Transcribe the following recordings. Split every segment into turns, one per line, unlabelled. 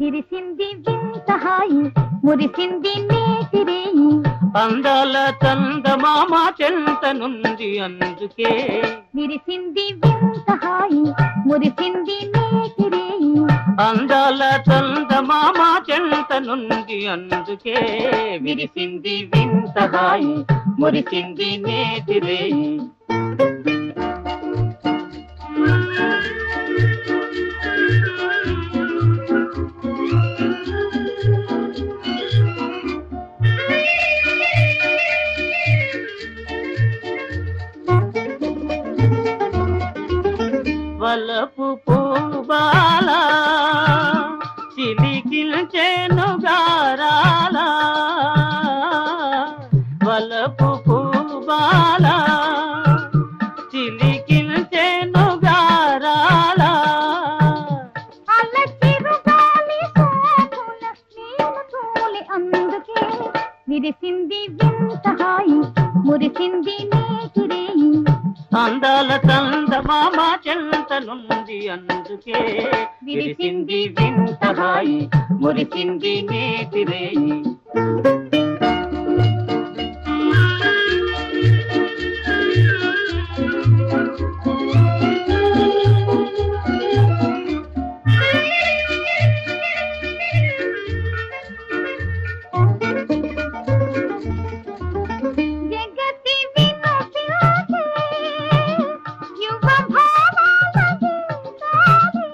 విరిసింది వింత హాయి మురిసింది నేతిరేయి
అందాల చందమామ చెంత నుండి అందుకే
విరిసింది వింత హాయి మురిసింది నేతిరేయి
అందాల చందమామ చెంత నుండి అందుకే విరిసింది వింత హాయి మురిసింది నేతిరేయి వలపు పూబాల చిలికిల్చెను గారాల వలపు పూబాల చిలికిల్చెను గారాల
అలచిరుగాలి సోకుల నీల తోలి అందుకే విరిసింది వింత హాయి మురిసింది నేతిరేయి
అందాల చందమామ చెంత నుండి అందుకే విరిసింది వింత హాయి మురిసింది నేతిరేయి
జగతి వినోదించే యువ భావాల గీతాలే.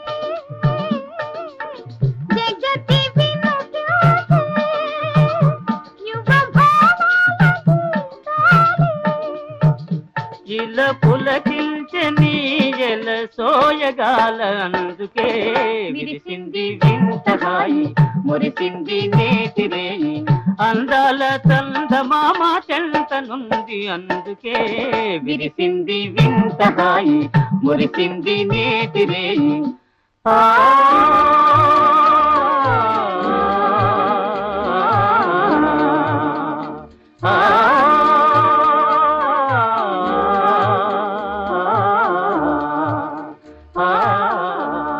జగతి వినోదించే యువ భావాల గీతాలే.
ఇల పులకిల్చె నీయల సోయగాల అందుకే విరిసింది వింత హాయి మురిసింది నేతిరేయి అందాల చందమామ చెంత నుండి అందుకే విరిసింది వింత హాయి మురిసింది నేతిరేయి ఆ ఆ